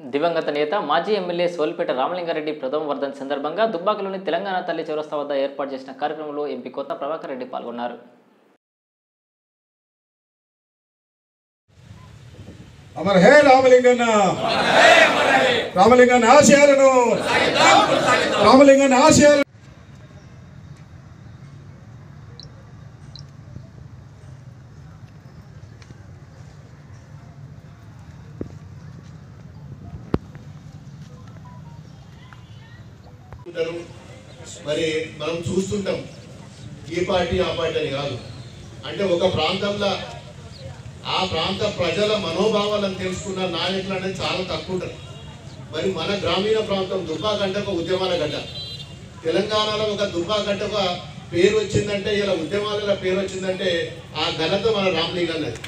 దివంగత నేత మాజీ ఎమ్మెల్యే సోలిపేట రామలింగారెడ్డి ప్రథమ వర్ధన్ సందర్భంగా దుబ్బాకలోని తెలంగాణ తల్లి చౌరస్తా వద్ద ఏర్పాటు చేసిన కార్యక్రమంలో ఎంపీ కొత్త ప్రభాకర్ రెడ్డి పాల్గొన్నారు అమర్ హే రామలింగన్న రామలింగన్న ఆశయాలను రామలింగన్న ఆశయాలు ఉంటారు మరి మనం చూస్తుంటాం ఈ పార్టీ ఆ పార్టీ అని కాదు అంటే ఒక ప్రాంతంలో ఆ ప్రాంత ప్రజల మనోభావాలను తెలుసుకున్న నాయకులు అనేది చాలా తక్కువ ఉంటారు మరి మన గ్రామీణ ప్రాంతం దుబ్బా గంట ఒక ఉద్యమాల గడ్డ తెలంగాణలో ఒక దుబ్బా గంట ఒక పేరు వచ్చిందంటే ఇలా ఉద్యమాలలో పేరు వచ్చిందంటే ఆ ఘనత మన రామలింగ అన్నది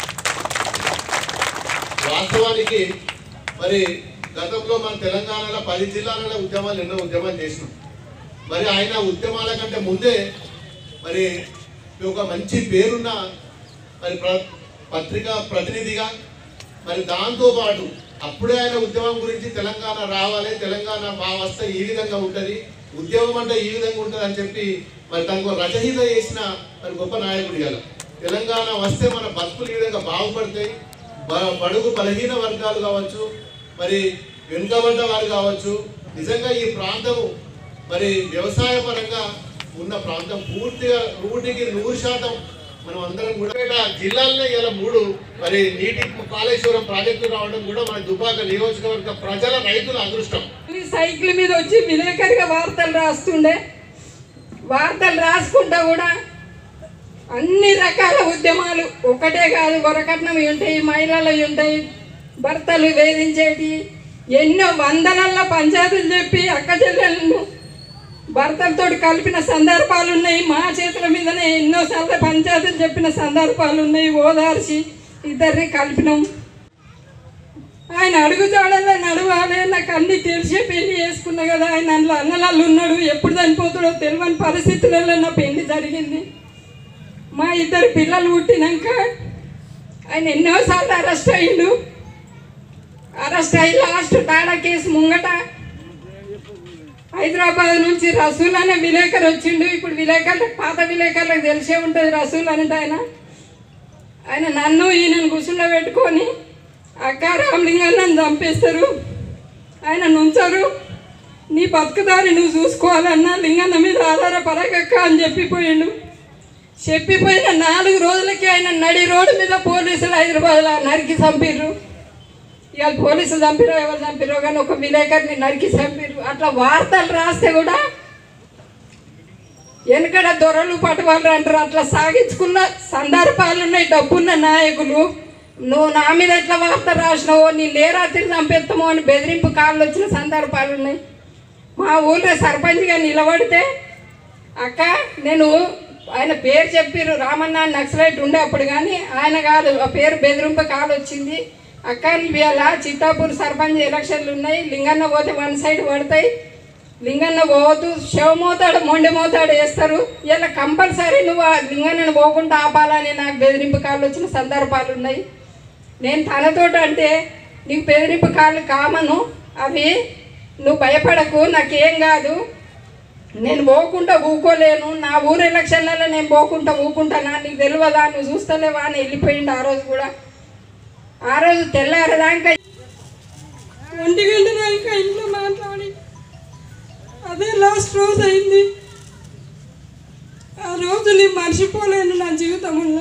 వాస్తవానికి మరి గతంలో మన తెలంగాణలో పది జిల్లాలలో ఉద్యమాలు ఎన్నో ఉద్యమాలు చేసినాం మరి ఆయన ఉద్యమాల కంటే ముందే మరి ఒక మంచి పేరున్న మరి ప్ర- పత్రికా ప్రతినిధిగా మరి దాంతో పాటు అప్పుడే ఆయన ఉద్యమం గురించి తెలంగాణ రావాలి తెలంగాణ మా వస్తే ఈ విధంగా ఉంటుంది ఉద్యమం అంటే ఈ విధంగా ఉంటుంది అని చెప్పి మరి తనకు రచయిత చేసిన మరి గొప్ప నాయకుడు గల తెలంగాణ వస్తే మన బతుకులు ఈ విధంగా బాగుపడతాయి బ- బడుగు బలహీన వర్గాలు కావచ్చు మరి వెనుకబడ్డ వారు కావచ్చు నిజంగా ఈ ప్రాంతము మరి వ్యవసాయ పరంగా ఉన్న ప్రాంతం పూర్తిగా నూటికి నూరు శాతం మనం అందరం కూడా ఇక్కడ జిల్లాల్లో ఇలా మూడు మరి నీటి కాళేశ్వరం ప్రాజెక్టు రావడం కూడా మన దుబ్బాక నియోజకవర్గ ప్రజల రైతుల అదృష్టం ఈ సైకిల్ మీద వచ్చి విలేకరిగా వార్తలు రాస్తుండే వార్తలు రాసుకుంటా కూడా అన్ని రకాల ఉద్యమాలు ఒకటే కాదు వరకట్నం ఉంటాయి మహిళలు ఉంటాయి భర్తలు వేధించేటి ఎన్నో వందలల్లో పంచాయతీలు చెప్పి అక్క చెల్లెలను భర్తలతో కలిపిన సందర్భాలు ఉన్నాయి మా చేతుల మీదనే ఎన్నోసార్లు పంచాయతీలు చెప్పిన సందర్భాలు ఉన్నాయి ఓదార్చి ఇద్దరిని కలిపినాం ఆయన అడుగుజాడల్లో నడవాలి నాకు అన్ని తెలిసే పెళ్లి చేసుకున్నా కదా ఆయన అందులో అన్నలాళ్ళు ఉన్నాడు ఎప్పుడు చనిపోతాడో తెలియని పరిస్థితులలో నా పెళ్లి జరిగింది మా ఇద్దరు పిల్లలు పుట్టినాక ఆయన ఎన్నోసార్లు అరెస్ట్ అయ్యిండు అరెస్ట్ అయ్యి లాస్ట్ టాడా కేసు ముంగట హైదరాబాద్ నుంచి రసూల్ అనే విలేకరు వచ్చిండు ఇప్పుడు విలేకరులకు పాత విలేకరులకు తెలిసే ఉంటుంది రసూల్ అంటే ఆయన ఆయన నన్ను ఈయనను కూర్చుండ పెట్టుకొని అక్క రామలింగాన్ని చంపేస్తారు ఆయన నుంచరు నీ బతుకుదారి నువ్వు చూసుకోవాలన్నా లింగన్న మీద ఆధారపడకక్క అని చెప్పిపోయిండు చెప్పిపోయిన నాలుగు రోజులకి ఆయన నడి రోడ్డు మీద పోలీసులు హైదరాబాద్లో నరికి చంపిర్రు ఇవాళ పోలీసులు చంపిరో ఎవరు చంపిరో కానీ ఒక విలేకరిని నరికి చంపిర్రు అట్లా వార్తలు రాస్తే కూడా వెనకడ దొరలు పట్టువాళ్ళు అంటారు అట్లా సాగించుకున్న సందర్భాలు ఉన్నాయి డబ్బున్న నాయకులు నువ్వు నా మీద ఎట్లా వార్త రాసినావో నీ లేరాత్రి చంపేస్తామో అని బెదిరింపు కాళ్ళు వచ్చిన సందర్భాలు ఉన్నాయి మా ఊళ్ళో సర్పంచ్గా నిలబడితే అక్క నేను ఆయన పేరు చెప్పిర్రు రామన్న అని నక్సలైట్ ఉండే అప్పుడు కానీ ఆయన కాదు ఆ పేరు బెదిరింపు కాలు వచ్చింది అక్క ఇవాళ చిత్తాపూర్ సర్పంచ్ ఎలక్షన్లు ఉన్నాయి లింగన్న పోతే వన్ సైడ్ పడతాయి లింగన్న పోవద్దు శవ మోతాడు మొండి మోతాడు వేస్తారు ఇలా కంపల్సరీ నువ్వు ఆ లింగన్నను పోకుండా ఆపాలని నాకు బెదిరింపు కాళ్ళు వచ్చిన సందర్భాలు ఉన్నాయి నేను తనతోటి అంటే నీకు బెదిరింపు కాళ్ళు కామను అవి నువ్వు భయపడకు నాకేం కాదు నేను పోకుండా ఊకోలేను నా ఊరు ఎలక్షన్లలో నేను పోకుండా ఊకుంటానా నీకు తెలియదా నువ్వు చూస్తలేవా అని వెళ్ళిపోయిండు ఆ రోజు కూడా ఆ రోజు తెల్లారదాకా ఒంటి గంట దాకా ఇంట్లో మాట్లాడి అదే లాస్ట్ రోజు అయింది ఆ రోజు నేను మర్చిపోలేను నా జీవితంలో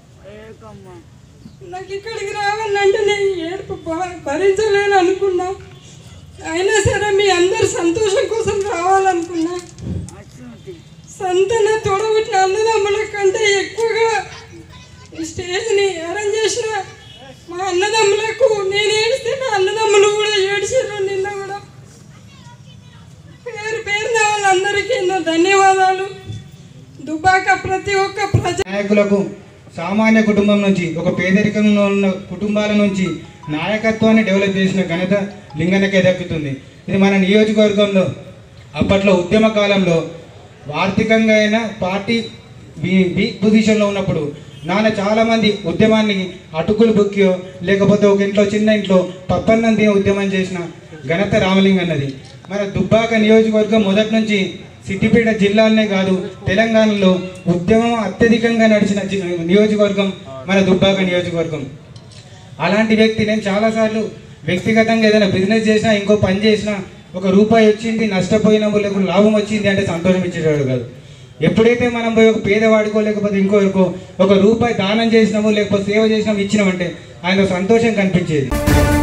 నాకు ఇక్కడికి రావాలంటే నేను ఏడుపు భ- భరించలేను అనుకున్నా అయినా సరే మీ అందరి సంతోషం కోసం రావాలనుకున్నా సంతన తొడబుట్టిన అన్నదమ్ముల కంటే ఎక్కువగా ఈ స్టేజ్ని అరేంజ్ చేసిన మా అన్నదమ్ములకు నేను ఏడిస్తే నా అన్నదమ్ములు కూడా ఏడిచారు నిన్న కూడా పేరు పేరున వాళ్ళందరికీ నా ధన్యవాదాలు దుబాక ప్రతి ఒక్క ప్రజ నాయకులకు సామాన్య కుటుంబం నుంచి ఒక పేదరికంలో ఉన్న కుటుంబాల నుంచి నాయకత్వాన్ని డెవలప్ చేసిన ఘనత లింగన్నకే దక్కుతుంది ఇది మన నియోజకవర్గంలో అప్పట్లో ఉద్యమ కాలంలో ఆర్థికంగా అయినా పార్టీ వీ వీక్ పొజిషన్లో ఉన్నప్పుడు నాన్న చాలామంది ఉద్యమాన్ని అటుకులు బుక్కియో లేకపోతే ఒక ఇంట్లో చిన్న ఇంట్లో పప్పన్నం తినే ఉద్యమం చేసిన ఘనత రామలింగ అన్నది మన దుబ్బాక నియోజకవర్గం మొదటి నుంచి సిద్దిపేట జిల్లాలనే కాదు తెలంగాణలో ఉద్యమం అత్యధికంగా నడిచిన జి- నియోజకవర్గం మన దుబ్బాక నియోజకవర్గం అలాంటి వ్యక్తి నేను చాలాసార్లు వ్యక్తిగతంగా ఏదైనా బిజినెస్ చేసినా ఇంకో పని చేసినా ఒక రూపాయి వచ్చింది నష్టపోయినాము లేకపోతే లాభం వచ్చింది అంటే సంతోషం ఇచ్చేవాడు కాదు ఎప్పుడైతే మనం పోయి ఒక పేదవాడికో లేకపోతే ఇంకోరికో ఒక రూపాయి దానం చేసినాము లేకపోతే సేవ చేసినాము ఇచ్చినామంటే ఆయన సంతోషం కనిపించేది